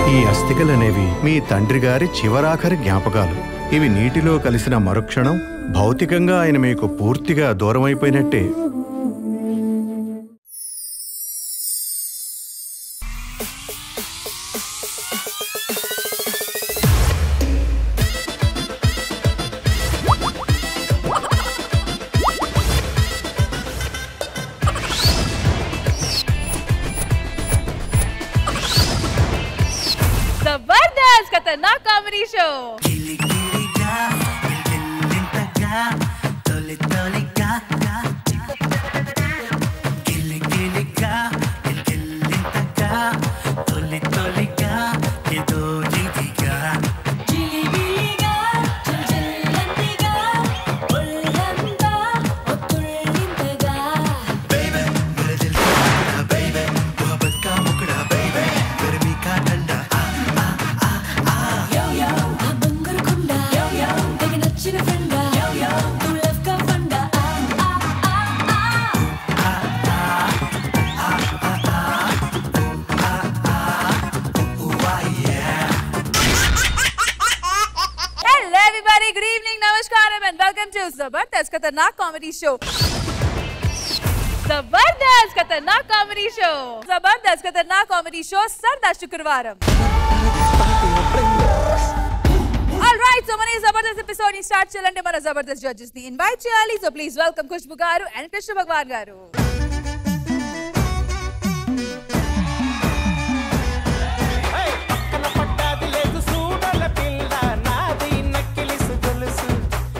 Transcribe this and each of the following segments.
ఈ అస్థికలనేవి మీ తండ్రి గారి చివరాఖరి జ్ఞాపకాలు ఇవి నీటిలో కలిసిన మరుక్షణం భౌతికంగా ఆయన మీకు పూర్తిగా దూరమైపోయినట్టే జబర్దస్త్ ఖతర్నాక్ కామెడీ షో జిలిబిలిగా జల్జల్లంతిగా ఒళ్ళంతా ఒత్తుళ్ళింతగా యో యో ఆ బంగారు కొండ యో యో తెగ నచ్చిన ఫ్రెండ్ యో యో నువ్వు లవ్ కా ఫండ ఆ ఆ ఆ ఆ హలో ఎవ్రీబడి గుడ్ ఈవినింగ్ నమస్కారం and welcome to Jabardasth Khatarnak comedy show Jabardasth Khatarnak comedy show Jabardasth Khatarnak comedy show సరదా శుక్రవారం ఆల్ రైట్ సో మన ఈ జబర్దస్త్ ఎపిసోడ్ ని స్టార్ట్ చేయాలంటే మన జబర్దస్త్ జడ్జెస్ ని ఇన్వైట్ చేయాలి so please welcome Khushbu garu and Krishna భగవాన్ గారు పక్కన పట్టాది లేదు సూడల పిల్ల నాది నక్కిలిసు గొలుసు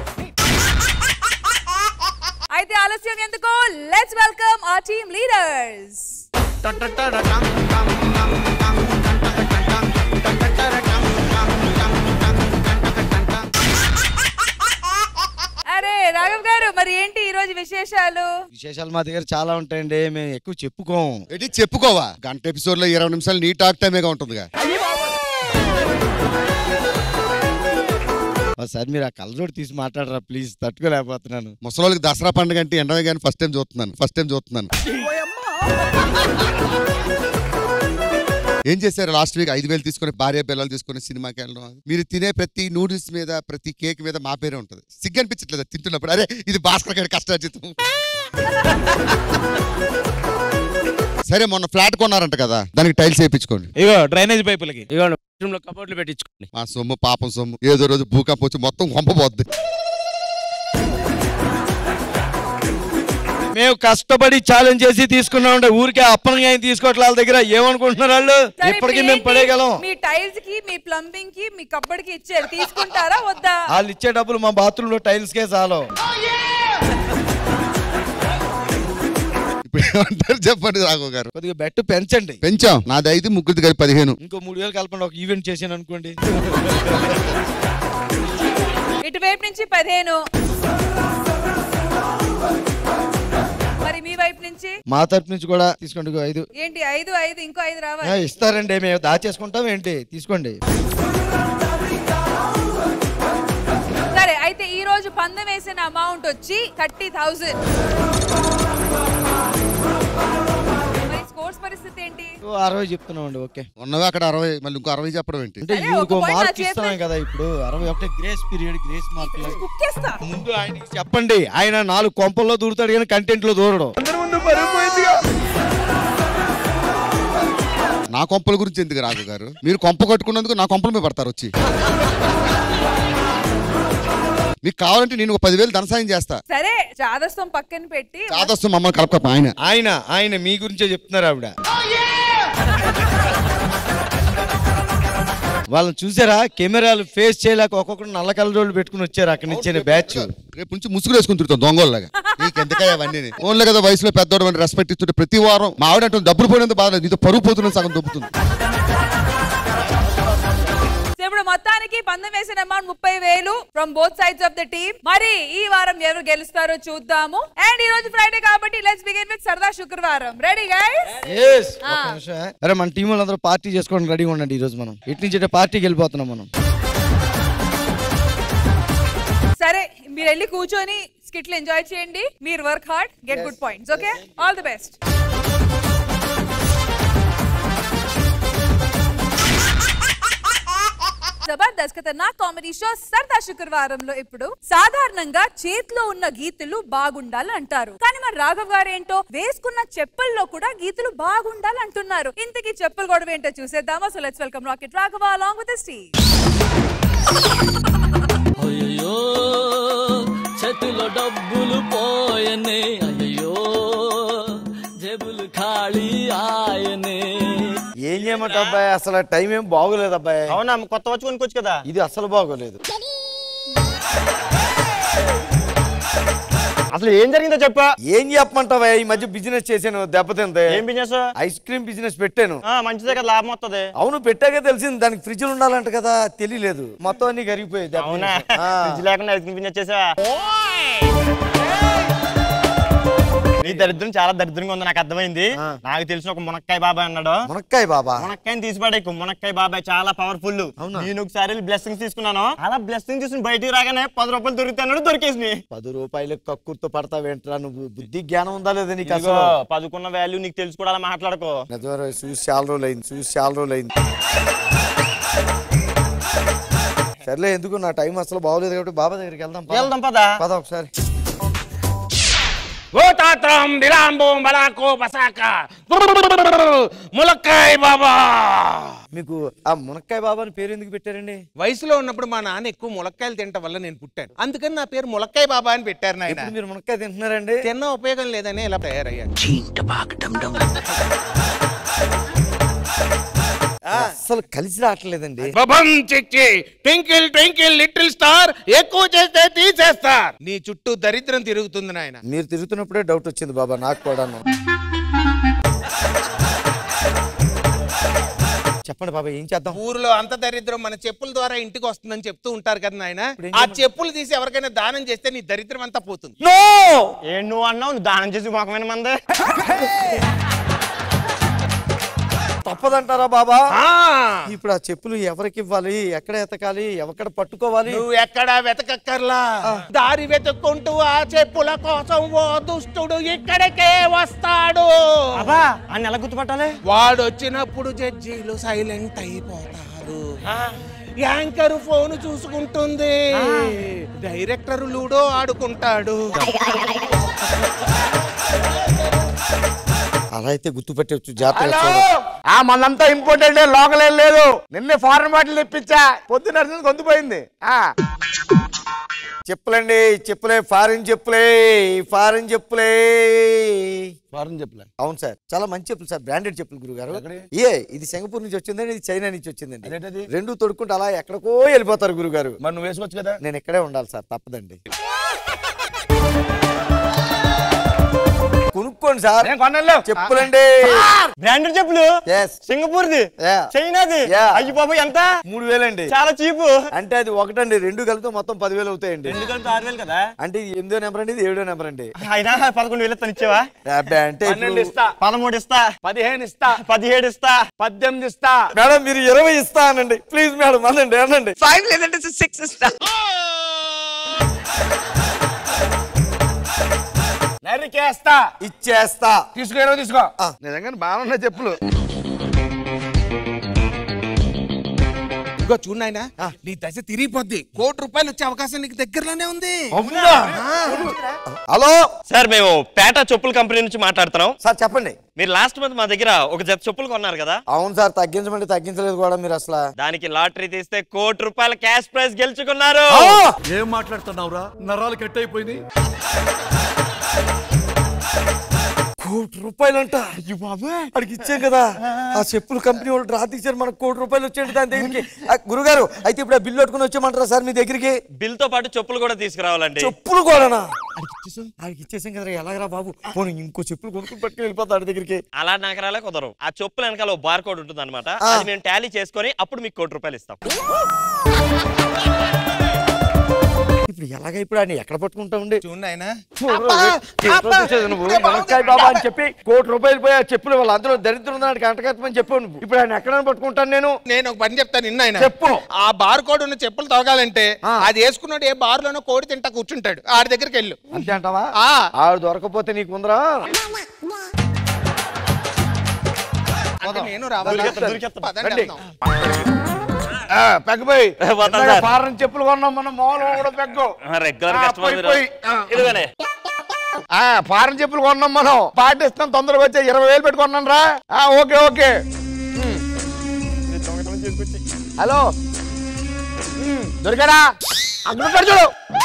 అయితే ఆలస్యం ఎందుకు let's welcome our team leaders అరే రాఘవ్ గారు మరి ఏంటి ఈ రోజు విశేషాలు విశేషాలు మా దగ్గర చాలా ఉంటాయండి మేము ఎక్కువ చెప్పుకోము ఏంటి చెప్పుకోవా గంట ఎపిసోడ్ లో ఇరవై నిమిషాలు నీ టాక్ టైమేగా ఉంటుందిగా సార్ మీరు ఆ కళ్ళజోడు తీసి మాట్లాడరా ప్లీజ్ తట్టుకోలేకపోతున్నాను ముసలోళ్ళకి దసరా పండుగ అంటే ఎండమే కానీ ఫస్ట్ టైం చూస్తున్నాను ఫస్ట్ టైం చూస్తున్నాను ఏం చేశారు లాస్ట్ వీక్ ఐదు వేలు తీసుకుని భార్య పిల్లలు తీసుకుని సినిమాకి వెళ్ళడం మీరు తినే ప్రతి నూడిల్స్ మీద ప్రతి కేక్ మీద మా పేరే ఉంటుంది సిగ్గు అనిపించట్లేదు తింటున్నప్పుడు అరే ఇది భాస్కర్ గారి కష్టార్జితం సరే మొన్న ఫ్లాట్ కొన్నారంట కదా దానికి టైల్స్ వేయించుకోండి ఇగో డ్రైనేజ్ పైపులకి ఇగో బెడ్రూమ్ లో కబోర్డ్లు పెట్టించుకోండి ఆ సొమ్ము పాపం సొమ్ము ఏదో రోజు భూకంపం వచ్చి మొత్తం కొంపపోద్ది మేము కష్టపడి ఛాలెంజ్ చేసి తీసుకున్నాం ఊరికే అప్పనంగా ఏం తీసుకోవట్లే వాళ్ళ దగ్గర ఏమనుకుంటున్నారు వాళ్ళు సరే, ఇప్పటికీ ఇప్పుడు మేము ఏంటి? పడేయగలం మీ టైల్స్ కి మీ ప్లంబింగ్ కి మీ కబ్బడి కి ఇచ్చారు తీసుకుంటారా వద్దా వాళ్ళు ఇచ్చే డబ్బులు మా బాత్రూమ్ లో టైల్స్ కే చాలు ఇప్పుడు ఏమంటారు చెప్పండి రాఘవ్ గారు కొద్దిగా బెట్ పెంచండి పెంచాం నాది ఐదు ముగ్గురిది కలిపి పదిహేను ఇంకో మూడు వేలు కలపండి ఒక ఈవెంట్ చేశాను అనుకోండి ఇటువైపు నుంచి పదిహేను మరి మీ వైపు నుంచి మా తరపు నుంచి కూడా తీసుకోండి ఇగో ఐదు ఏంటి ఐదు ఐదు ఇంకో ఐదు ఆ, రావాలి ఇస్తారండి మేము దాచేసుకుంటాం ఏంటి తీసుకోండి సరే అయితే ఈ రోజు పందెం వేసిన అమౌంట్ వచ్చి థర్టీ థౌజండ్ మరి స్కోర్స్ పరిస్థితి ఏంటి ఓ, అరవై చెప్తున్నామండి ఓకే ఉన్నవి అక్కడ అరవై మళ్ళీ ఇంకో అరవై చెప్పడం ఏంటి అంటే సరే, ఈవిడికి ఒక point నా మార్క్ చేతిలో- ఇస్తున్నాం కదా ఇప్పుడు అరవై ఒకటే గ్రేస్ పీరియడ్ గ్రేస్ మార్కులు కుక్కేస్తా ముందు ఆయనకి చెప్పండి ఆయన నాలుగు కొంపల్లో దూరుతాడు కానీ కంటెంట్ లో దూరడు నా కొంపల గురించి ఎందుకు రాఘవ్ గారు మీరు కొంప కట్టుకున్నందుకు నా కొంపల మీద పడతారు వచ్చి మీకు కావాలంటే నేను ఒక పదివేలు ధనసాయం చేస్తా సరే చాదస్తం పక్కన పెట్టి చాదస్తు మమ్మల్ని కలపక ఆయన ఆయన ఆయన మీ గురించే చెప్తున్నారు ఆవిడ వాళ్ళని చూసారా కెమెరాలు ఫేస్ చేయలేక ఒక్కొక్కరు నల్ల కలరోళ్ళు పెట్టుకుని వచ్చారు అక్కడి నుంచి బ్యాచ్ రేపు నుంచి ముసుగులు వేసుకుని తిరుగుతాం దొంగోళ్ళగా నీకు ఎందుకయ్యా అవన్నీ ఓన్లే కదా వయసులో పెద్దోడు అని రెస్పెక్ట్ ఇస్తుంటే ప్రతి వారం మా ఆవిడ అంటుంది డబ్బులు పోయినంత బాధ లేదు. నీతో పరుగు పోతున్న సగం దొబ్బుతుంది సో ఇప్పుడు మొత్తానికి పందెం వేసిన అమౌంట్ ముప్పై వేలు from both sides of the team మరి ఈ వారం ఎవరు గెలుస్తారో చూద్దాము అండ్ ఈ రోజు ఫ్రైడే కాబట్టి లెట్స్ బిగిన్ విత్ సరదా శుక్రవారం రెడీ గైస్ ఆ. అరే మన టీం వాళ్ళందరూ పార్టీ చేసుకోవడానికి రెడీగా ఉండండి ఈ రోజు మనం ఇటు నుంచి పార్టీకి వెళ్ళిపోతున్నాం మనం సరే మీరు వెళ్ళి కూర్చొని స్కిట్లు ఎంజాయ్ చేయండి మీరు work hard get good points okay all the best India's Khatarnak comedy show సరదా శుక్రవారంలో ఇప్పుడు సాధారణంగా చేతిలో ఉన్న గీతలు బాగుండాలి అంటారు కానీ మరి రాఘవ్ గారు ఏంటో వేసుకున్న చెప్పుల్లో కూడా గీతలు బాగుండాలి అంటున్నారు ఇంతకీ చెప్పులు గొడవ ఏంటో చూసేద్దామా so let's welcome rocket Raghava along with Steve అయ్యో చేతిలో డబ్బులు పోయనే అయ్యో జేబులు ఖాళీ ఆయనే ఏం చేయమంటావు అబ్బాయి అసలు టైం ఏం బాగోలేదు అబ్బాయి అవునా కొత్త వచ్చి కొనుక్కోవచ్చు కదా ఇది అసలు బాగోలేదు అసలు ఏం జరిగిందో చెప్పా ఏం చెప్పమంటావా ఈ మధ్య బిజినెస్ చేశాను దెబ్బతింది ఏం బిజినెస్ ఐస్ క్రీమ్ బిజినెస్ పెట్టాను మంచిదే కదా లాభం వస్తుంది అవును పెట్టాక తెలిసింది దానికి ఫ్రిడ్జ్ ఉండాలంట కదా తెలియలేదు మొత్తం అన్ని కరిగిపోయాయి దెబ్బ అవునా తినేసి. ఆ. ఫ్రిడ్జ్ లేకుండా ఐస్ క్రీమ్ బిజినెస్ చేసా నీ దరిద్రం చాలా దరిద్రంగా ఉంది నాకు అర్థమైంది నాకు తెలిసిన ఒక మునక్కాయ బాబాయ్ అన్నాడు మునక్కాయ బాబా మునక్కాయని తీసి పడేకు మునక్కాయ బాబాయ్ చాలా పవర్ఫుల్ నేను ఒకసారి బ్లెస్సింగ్స్ తీసుకున్నాను అలా బ్లెస్సింగ్ తీసుకుని బయటికి రాగానే పది రూపాయలు దొరుకుతాను దొరికేసి పది రూపాయలు కక్కుర్తో పడతావేంట్రా నువ్వు బుద్ధి జ్ఞానం ఉందా లేదా నీకు ఇదిగో, అసలు పదుకున్న వాల్యూ నీకు తెలుసు కూడా అలా మాట్లాడుకో నిజమే చూసి చాలా రోజులు అయింది చూసి చాలా రోజులు అయింది సర్లే ఎందుకు నా టైం అసలు బాగోలేదు కాబట్టి బాబా దగ్గరికి వెళ్దాం పద. వెళ్దాం పదా పద ఒకసారి ఓ తాత్రం బిలాంబం బలాకో బసాక ములక్కాయ్ బాబా మీకు ఆ మునక్కాయ బాబా అని పేరు ఎందుకు పెట్టారండి వయసులో ఉన్నప్పుడు మా నాన్న ఎక్కువ ములక్కాయలు తినటం వల్ల నేను పుట్టాను అందుకని నా పేరు ములక్కాయ బాబా అని పెట్టారు నాయన ఇప్పుడు మీరు మునక్కాయ తింటున్నారండి తిన్న ఉపయోగం లేదని ఇలా తయారయ్యాను అసలు కలిసి రావట్లేదండి బబం చిచ్చి ట్వింకిల్ ట్వింకిల్ లిటిల్ స్టార్ ఎక్కువ చేస్తే తీసేస్తారు నీ చుట్టూ దరిద్రం తిరుగుతుంది నాయన మీరు తిరుగుతున్నప్పుడే డౌట్ వచ్చింది బాబా నాకు కూడాను చెప్పండి బాబా ఏం చేద్దాం ఊరిలో అంత దరిద్రం మన చెప్పుల ద్వారా ఇంటికి వస్తుందని చెప్తూ ఉంటారు కదా నాయన ఏం ఆ చెప్పులు తీసి ఎవరికైనా దానం చేస్తే నీ దరిద్రం అంతా పోతుంది ఏం నువ్వు అన్నావు నువ్వు దానం చేసి మొఖమైన మందే తప్పదంటారా బాబా ఆ, ఇప్పుడు ఆ చెప్పులు ఎవరికి ఇవ్వాలి ఎక్కడ ఎతకాలి ఎక్కడ పట్టుకోవాలి నువ్వు ఎక్కడా వెతకక్కర్లా దారి వెతుక్కుంటూ ఆ చెప్పుల కోసం ఓ దుష్టుడు ఇక్కడికే వస్తాడు అబ్బా అని ఎలా గుర్తుపట్టాలి వాడు వచ్చినప్పుడు జడ్జీలు సైలెంట్ అయిపోతారు యాంకర్ ఫోన్ చూసుకుంటుంది డైరెక్టర్ లూడో ఆడుకుంటాడు అలా అయితే గుర్తుపెట్టవచ్చు జాతర ఆ మనంతా ఇంపార్టెంట్ లోకల్ ఏం లేదు నిన్నే ఫారెన్ బాటిల్ తెప్పించా పొద్దున్న గొంతుపోయింది ఆ చెప్పులండి చెప్పులే ఫారిన్ చెప్పులే ఫారిన్ చెప్పులే ఫారెన్ చెప్పలే అవును సార్ చాలా మంచి చెప్పులు సార్ బ్రాండెడ్ చెప్పులు గురుగారు ఏ ఇది సింగపూర్ నుంచి వచ్చిందండి ఇది చైనా నుంచి వచ్చిందండి అదేంటది? రెండు తొడుక్కుంటే అలా ఎక్కడికో వెళ్ళిపోతారు గురుగారు మరి నువ్వు వేసుకోవచ్చు కదా నేను ఇక్కడే ఉండాలి సార్ తప్పదండి కొనుక్కోండి సార్ నేను కొనలే చెప్పులండి బ్రాండెడ్ చెప్పులు Yes. సింగపూర్ ది Yeah. చైనాది Yeah. అయ్యి బాబు ఎంత మూడు వేలండి చాలా చీపు అంటే అది ఒకటండి రెండు కలిపితే మొత్తం పదివేలు అవుతాయండి ఎందుకంటే ఆరు వేలు కదా అంటే ఇది ఎనిమిదో నెంబర్ అండి ఇది ఏడో నెంబర్ అండి అయినా పదకొండు వేలు ఇస్తాను ఇచ్చావా అబ్బే, అంటే పన్నెండు ఇప్పుడు- ఇస్తా పదమూడు ఇస్తా పదిహేను ఇస్తా పదిహేడు ఇస్తా పద్దెనిమిది ఇస్తా మేడం మీరు ఇరవై ఇస్తా అనండి ప్లీజ్ మేడం అనండి అనండి నరికేస్తా ఇచ్చేస్తా తీసుకో ఇరవై తీసుకో ఆ. నిజంగా బాగా ఉన్నాయి చెప్పులు ఇగో చూడు నాయనా నీ దశ తిరిగిపోద్ది కోటి రూపాయలు వచ్చే అవకాశం నీకు దగ్గరలోనే ఉంది హలో సార్ మేము పేట చెప్పుల కంపెనీ నుంచి మాట్లాడుతున్నాం సార్ చెప్పండి మీరు లాస్ట్ మంత్ మా దగ్గర ఒక జత చెప్పులు కొన్నారు కదా అవును సార్ తగ్గించమంటే తగ్గించలేదు కూడా మీరు అసలు దానికి లాటరీ తీస్తే కోటి రూపాయల క్యాష్ ప్రైజ్ గెలుచుకున్నారు ఏం మాట్లాడుతున్నావురా నరాలు కట్ అయిపోయింది కోటి రూపాయలంట అడిగి ఇచ్చాం కదా ఆ చెప్పులు కంపెనీ వాళ్ళు డ్రా తీశారు మనకు కోటి రూపాయలు వచ్చేయండి దాని దగ్గరికి ఆ, గురుగారు అయితే ఇప్పుడు ఆ బిల్లు పట్టుకుని వచ్చేయమంటారా సార్ మీ దగ్గరికి బిల్ తో పాటు చెప్పులు కూడా తీసుకురావాలండి చెప్పులు కూడానా అడిగి ఇచ్చేసాం అడిగి ఇచ్చేసాం కదా ఎలాగరా బాబు పోనీ ఇంకో చెప్పులు కొనుక్కుని పట్టుకుని వెళ్ళిపోతాడు దగ్గరికి అలా నగరాలే కుదరవు ఆ చెప్పుల వెనకాల బార్ కోడ్ ఉంటుంది అనమాట ఆ. అది మేము టాలీ చేసుకొని అప్పుడు మీకు కోటి రూపాయలు ఇస్తాం ఇప్పుడు ఎలాగ ఇప్పుడు ఆయన ఎక్కడ పట్టుకుంటామండి చూడు నాయనా నువ్వు మునక్కాయ బాబా అని చెప్పి కోటి రూపాయలు పోయి ఆ చెప్పులు వాళ్ళు అందులో దరిద్రం ఉందని అంటకట్టమని చెప్పావు నువ్వు ఇప్పుడు ఆయన ఎక్కడ పట్టుకుంటాను నేను నేను ఒక పని చెప్తాను నిన్న ఆయన చెప్పు. ఆ బార్ కోడ్ ఉన్న చెప్పులు తవ్వాలంటే అది వేసుకున్నాడు ఏ బార్ లోనో కోడి తింటా కూర్చుంటాడు ఆడి దగ్గరికి వెళ్ళు అంతే అంటావా ఆ ఆవిడ దొరకపోతే నీకు ఉందరా అంటే నేను రావాలి దొరికేస్తా, దొరికేస్తా. పదండి రండి. వెళ్దాం. ఆ, పెగ్గపోయి పోతాను సార్. ఫారెన్ చెప్పులు కొన్నాం మనం మామూలుగా కూడా పెగ్గు రెగ్యులర్ ఆ, కస్టమర్ పోయి, పోయి. ఆ. ఇదిగోనే ఆ ఫారెన్ చెప్పులు కొన్నాం మనం పాటిస్తాం తొందరగా వచ్చే ఇరవై వేలు పెట్టుకున్నాను రా ఆ, okay okay um. Hello um, దొరికాడా అక్కడ ఉంటాడు చూడు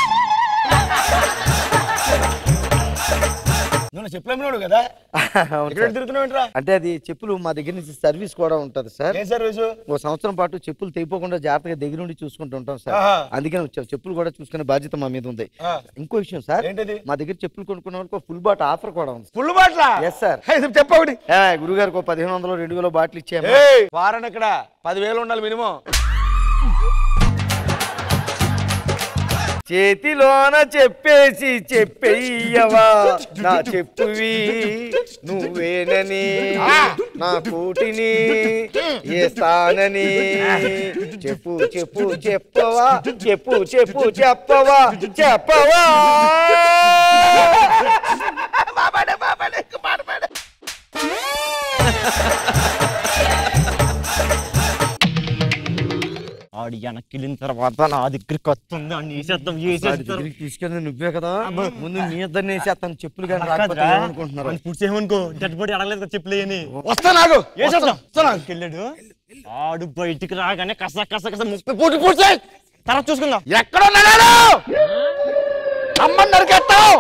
నువ్వు చెప్పులు అమ్మినాడు కదా ఇక్కడ తిరుగుతున్నావు అంటే అది చెప్పులు మా దగ్గర నుంచి సర్వీస్ కూడా ఉంటది సార్ ఏం సర్వీసు ఓ సంవత్సరం పాటు చెప్పులు తెగిపోకుండా జాగ్రత్తగా దగ్గర నుండి చూసుకుంటూ ఉంటాం సార్ ఆహా. అందుకని వచ్చాం చెప్పులు కూడా చూసుకునే బాధ్యత మా మీద ఉంది ఆ. ఇంకో విషయం సార్ ఏంటది? మా దగ్గర చెప్పులు కొనుక్కున్న వాళ్ళకి ఫుల్ బాట్ ఆఫర్ కూడా ఉంది ఫుల్ బాట్ల ఎస్ సార్ చెప్పకటి గురుగారికి ఒక పదిహేను వందలు రెండు వేలు బాటిల్ ఇచ్చాము వారన్ ఇక్కడ పదివేలు ఉండాలి మినిమం చేతిలోన చెప్పేసి చెప్పేయ్యవా నా చెప్పువి నువ్వేనని నా కూటిని ఏస్తానని చెప్పు చెప్పు చెప్పవా చెప్పు చెప్పు చెప్పవా చెప్పవా ఆడు వెనక్కి వెళ్ళిన తర్వాత నా దగ్గరికి వస్తుంది అన్ని వేసేద్దాం వాడి వేసేద్దాం దగ్గరికి తీసుకెళ్ళి నువ్వే కదా ముందు మీ ఇద్దరిని వేసేస్తాను చెప్పులు కానీ రాకపోతే ఏమనుకుంటున్నారు పుడిసేమనుకో డెడ్ బాడీ అడగలేదు కదా చెప్పులు అని వస్తా నాకు వేసేద్దాం వస్తా నాకు. వెళ్ళాడు ఆడు బయటికి రాగానే కస కస కస ముప్పై పూటి పూడ్చే తర్వాత చూసుకుందాం ఎక్కడ ఉన్నాడు అమ్మని నరికేస్తావు